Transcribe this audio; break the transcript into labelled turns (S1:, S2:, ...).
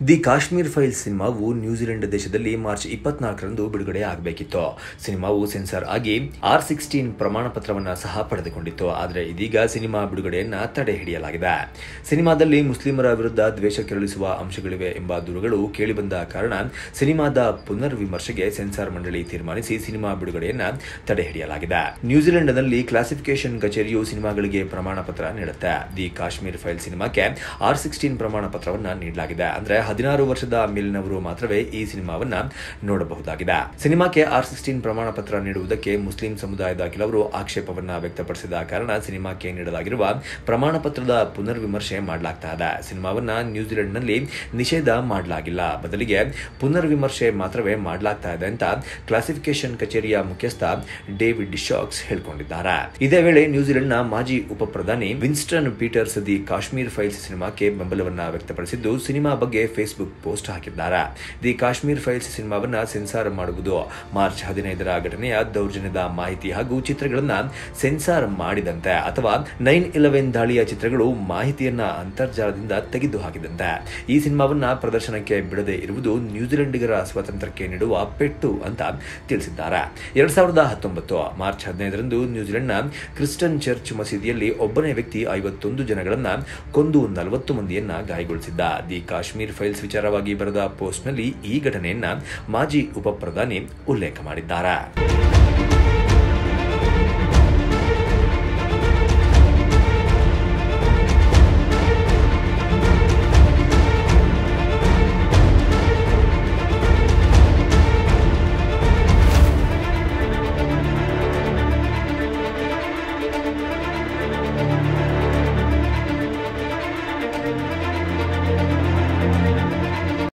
S1: the Kashmir files ಸಿನಿಮಾವು New Zealand ದೇಶದಲ್ಲಿ March ಇಪ್ಪತ್ನಾಲ್ಕರಂದು ಬಿಡುಗಡೆ ಆಗಬೇಕಿತ್ತು ಸಿನಿಮಾವು ಸೆನ್ಸಾರ್ ಆಗಿ ಆರ್ ಸಿಕ್ಸ್ಟೀನ್ ಪ್ರಮಾಣ ಪತ್ರವನ್ನು ಸಹ ಪಡೆದುಕೊಂಡಿತ್ತು ಆದರೆ ಇದೀಗ ಸಿನಿಮಾ ಬಿಡುಗಡೆಯನ್ನ ತಡೆ ಹಿಡಿಯಲಾಗಿದೆ ಸಿನಿಮಾದಲ್ಲಿ ಮುಸ್ಲಿಮರ ವಿರುದ್ಧ ದ್ವೇಷ ಕೆರಳಿಸುವ ಅಂಶಗಳಿವೆ ಎಂಬ ದೂರುಗಳು ಕೇಳಿಬಂದ ಕಾರಣ ಸಿನಿಮಾದ ಪುನರ್ ವಿಮರ್ಶೆಗೆ ಸೆನ್ಸಾರ್ ಮಂಡಳಿ ತೀರ್ಮಾನಿಸಿ ಸಿನಿಮಾ ಬಿಡುಗಡೆಯನ್ನ ತಡೆ ಹಿಡಿಯಲಾಗಿದೆ ನ್ಯೂಜಿಲೆಂಡ್ನಲ್ಲಿ ಕ್ಲಾಸಿಫಿಕೇಶನ್ ಕಚೇರಿಯು ಸಿನಿಮಾಗಳಿಗೆ ಪ್ರಮಾಣ ಪತ್ರ ನೀಡುತ್ತೆ ದಿ ಕಾಶ್ಮೀರ್ ಫೈಲ್ ಸಿನಿಮಾಕ್ಕೆ ಆರ್ ಸಿಕ್ಸ್ಟೀನ್ ಪ್ರಮಾಣ ಪತ್ರವನ್ನ ನೀಡಲಾಗಿದೆ ಅಂದ್ರೆ ಹದಿನಾರು ವರ್ಷದ ಮೇಲಿನವರು ಮಾತ್ರವೇ ಈ ಸಿನಿಮಾವನ್ನ ನೋಡಬಹುದಾಗಿದೆ ಸಿನಿಮಾಕ್ಕೆ ಆರ್ ಸಿಕ್ಸ್ಟೀನ್ ಪ್ರಮಾಣ ಪತ್ರ ನೀಡುವುದಕ್ಕೆ ಮುಸ್ಲಿಂ ಸಮುದಾಯದ ಕೆಲವರು ಆಕ್ಷೇಪವನ್ನ ವ್ಯಕ್ತಪಡಿಸಿದ ಕಾರಣ ಸಿನಿಮಾಕ್ಕೆ ನೀಡಲಾಗಿರುವ ಪ್ರಮಾಣ ಪತ್ರದ ಪುನರ್ ವಿಮರ್ಶೆ ಮಾಡಲಾಗ್ತಾ ಇದೆ ಸಿನಿಮಾವನ್ನ ನ್ಯೂಜಿಲೆಂಡ್ನಲ್ಲಿ ನಿಷೇಧ ಮಾಡಲಾಗಿಲ್ಲ ಬದಲಿಗೆ ಪುನರ್ ವಿಮರ್ಶೆ ಮಾತ್ರವೇ ಮಾಡಲಾಗ್ತಾ ಇದೆ ಅಂತ ಕ್ಲಾಸಿಫಿಕೇಶನ್ ಕಚೇರಿಯ ಮುಖ್ಯಸ್ಥ ಡೇವಿಡ್ ಶಾಕ್ಸ್ ಹೇಳಿಕೊಂಡಿದ್ದಾರೆ ಇದೇ ವೇಳೆ ನ್ಯೂಜಿಲೆಂಡ್ನ ಮಾಜಿ ಉಪ ಪ್ರಧಾನಿ Winston Peters the Kashmir files ಸಿನಿಮಾಕ್ಕೆ ಬೆಂಬಲವನ್ನ ವ್ಯಕ್ತಪಡಿಸಿದ್ದು ಸಿನಿಮಾ ಬಗ್ಗೆ ಫೇಸ್ಬುಕ್ ಪೋಸ್ಟ್ ಹಾಕಿದ್ದಾರೆ ದಿ ಕಾಶ್ಮೀರ್ ಫೈಲ್ಸ್ ಸಿನಿಮಾವನ್ನ ಸೆನ್ಸಾರ್ ಮಾಡುವುದು ಮಾರ್ಚ್ ಹದಿನೈದರ ಘಟನೆಯ ದೌರ್ಜನ್ಯದ ಮಾಹಿತಿ ಹಾಗೂ ಚಿತ್ರಗಳನ್ನ ಸೆನ್ಸಾರ್ ಮಾಡಿದಂತೆ ಅಥವಾ ನೈನ್ ಇಲೆವೆನ್ ದಾಳಿಯ ಚಿತ್ರಗಳು ಮಾಹಿತಿಯನ್ನ ಅಂತರ್ಜಾಲದಿಂದ ತೆಗೆದು ಹಾಕಿದಂತೆ ಈ ಸಿನಿಮಾವನ್ನ ಪ್ರದರ್ಶನಕ್ಕೆ ಬಿಡದೆ ಇರುವುದು ನ್ಯೂಜಿಲೆಂಡಿಗರ ಸ್ವಾತಂತ್ರ್ಯಕ್ಕೆ ನೀಡುವ ಪೆಟ್ಟು ಅಂತ ತಿಳಿಸಿದ್ದಾರೆ ಎರಡ್ ಸಾವಿರದ ಹತ್ತೊಂಬತ್ತು ಮಾರ್ಚ್ ಹದಿನೈದರಂದು ನ್ಯೂಜಿಲೆಂಡ್ನ ಕ್ರಿಸ್ಟನ್ ಚರ್ಚ್ ಮಸೀದಿಯಲ್ಲಿ ಒಬ್ಬನೇ ವ್ಯಕ್ತಿ ಐವತ್ತೊಂದು ಜನಗಳನ್ನ ಕೊಂದು ನಲವತ್ತು ಮಂದಿಯನ್ನ ಗಾಯಗೊಳಿಸಿದ್ದ ದಿ ಕಾಶ್ಮೀರ್ ಫೈಲ್ಸ್ ವಿಚಾರವಾಗಿ ಬರೆದ ಪೋಸ್ಟ್ನಲ್ಲಿ ಈ ಘಟನೆಯನ್ನ ಮಾಜಿ ಉಪ ಪ್ರಧಾನಿ ಉಲ್ಲೇಖ ಮಾಡಿದ್ದಾರೆ